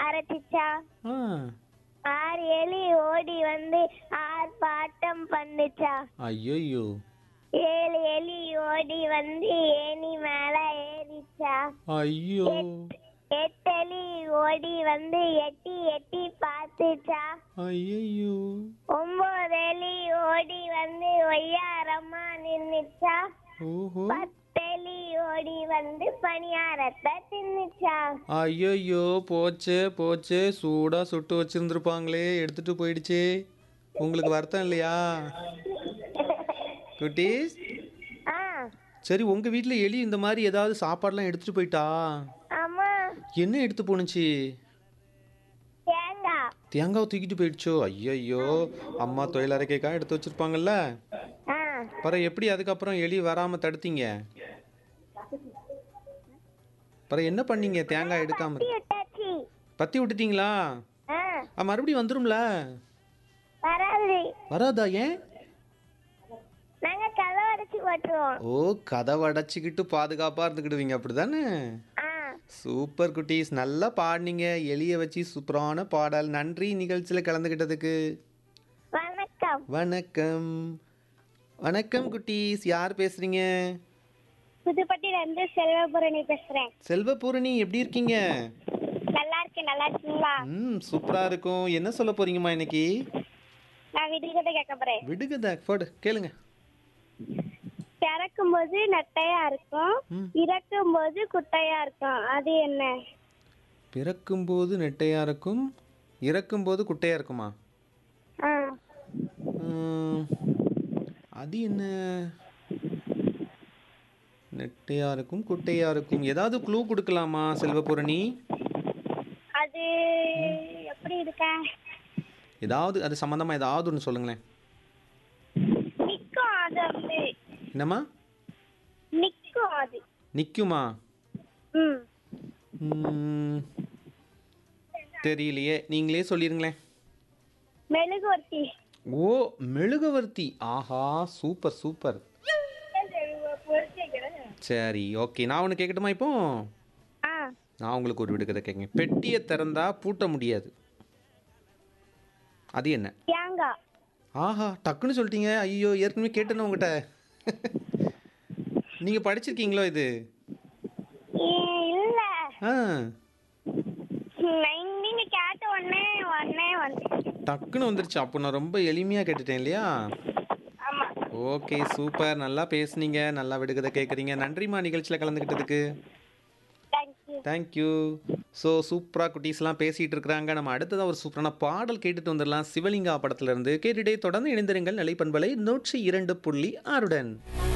அரைச்சிச்சா ஆ ஆறு எலி ஓடி வந்து ஆறு பாட்டம் பண்ணுச்சா ஐயோ ஏழு எலி ஓடி வந்து ஏணி மேல ஏறிச்சா ஐயோ எட்டு எலி ஓடி வந்து எட்டி எட்டி பார்த்துச்சா ஐயோ ஒன்பது எலி ஓடி வந்து ஒய்யாரமா நின்னுச்சா ஓஹோ பத்தெலி ஓடி வந்து பணியாரத்தை தின்னுச்சா ஐயோ போச்சே போச்சே சூடா சுட்டு வச்சிருந்துருப்பாங்களே எடுத்துட்டு போயிடுச்சே உங்களுக்கு வருத்தம் இல்லையா குட்டீஸ் ஆ சரி உங்க வீட்ல எலி இந்த மாதிரி ஏதாவது சாப்பாடுலாம் எடுத்துட்டு போயிட்டா ஆமா என்ன எடுத்து போணுச்சு தேங்காய் தேங்காவை தூக்கிட்டு போயிடுச்சோ ஐயையோ அம்மா தொழிலறைக்கைக்காக எடுத்து வச்சிருப்பாங்கல்ல ஆ பிறகு எப்படி அதுக்கப்புறம் எலி வராம தடுத்தீங்க பிறகு என்ன பண்ணீங்க தேங்காய் எடுக்காம தட்டி விட்டாச்சு பத்தி விட்டுட்டீங்களா ஆ ஆ, மறுபடியும் வந்துரும்ல வராது வராதா ஏன் நாங்க கதை அடைச்சு போட்டுருவோம் ஓ கதவை அடைச்சிக்கிட்டு பாதுகாப்பா இருந்துக்கிடுவீங்க அப்படிதானே ஆ சூப்பர் குட்டீஸ் நல்லா பாடினீங்க எலிய வச்சு சூப்பரான பாடல் நன்றி நிகழ்ச்சியில் கலந்துக்கிட்டதுக்கு வணக்கம் வணக்கம் வணக்கம் குட்டீஸ் யார் பேசுறீங்க புதுப்பட்டியில இருந்து செல்வபுரணி பேசுறேன் செல்வபூரணி எப்படி இருக்கீங்க நல்லா இருக்கேன் நல்லா இருக்கீங்களா ம் சூப்பரா இருக்கும் என்ன சொல்ல போறீங்கம்மா இன்னைக்கு நான் விடுகதை கேட்க போறேன் விடுகதை போடு கேளுங்க பிறக்கும் போது நட்டையா இருக்கும் ம். இறக்கும் போது குட்டையா இருக்கும் அது என்ன பிறக்கும்போது நெட்டையா இருக்கும் இறக்கும்போது குட்டையா இருக்குமா ஆ ம், அது என்ன நெட்டையா இருக்கும் குட்டையா இருக்கும் ஏதாவது க்ளூ கொடுக்கலாமா செல்வபூரணி அது எப்படி இருக்க ஏதாவது அது சம்மந்தமா ஏதாவது ஒன்று சொல்லுங்களேன் நிக்கும் அது வந்து என்னம்மா நிக்கும் அது நிற்குமா ம் ம், தெரியலையே நீங்களே சொல்லிருங்களேன் மெழுகுவர்த்தி ஓ மெழுகுவர்த்தி ஆஹா சூப்பர் சூப்பர் சரி ஓகே நான் ஒன்று கேட்கட்டுமா இப்போ ஆ நான் உங்களுக்கு ஒரு விடுகதை கேட்குங்க பெட்டியை திறந்தா பூட்ட முடியாது அது என்ன தேங்காய் ஆஹா டக்குன்னு சொல்லிட்டீங்க ஐயோ ஏற்கனவே கேட்டேன்னு உங்ககிட்ட நீங்கள் படிச்சிருக்கீங்களோ இது இ- இல்ல ஆ நான் நீங்க கேட்ட உடனே உடனே வந்து டக்குன்னு வந்துருச்சு அப்போ நான் ரொம்ப எளிமையாக கேட்டுட்டேன் இல்லையா ஆமா ஓகே சூப்பர் நல்லா பேசுனீங்க நல்லா விடுகதை கேட்குறீங்க நன்றிம்மா நிகழ்ச்சியில் கலந்துக்கிட்டதுக்கு தேங்க்யூ தேங்க்யூ ஸோ சூப்பராக குட்டீஸ்லாம் பேசிகிட்டு இருக்கிறாங்க நம்ம அடுத்ததாக ஒரு சூப்பரான பாடல் கேட்டுட்டு வந்துடலாம் சிவலிங்கா படத்துல இருந்து கேட்டுட்டே தொடர்ந்து இணைந்திருங்கள் நிலைப்பண்பலை நூற்றி இரண்டு புள்ளி ஆறுடன்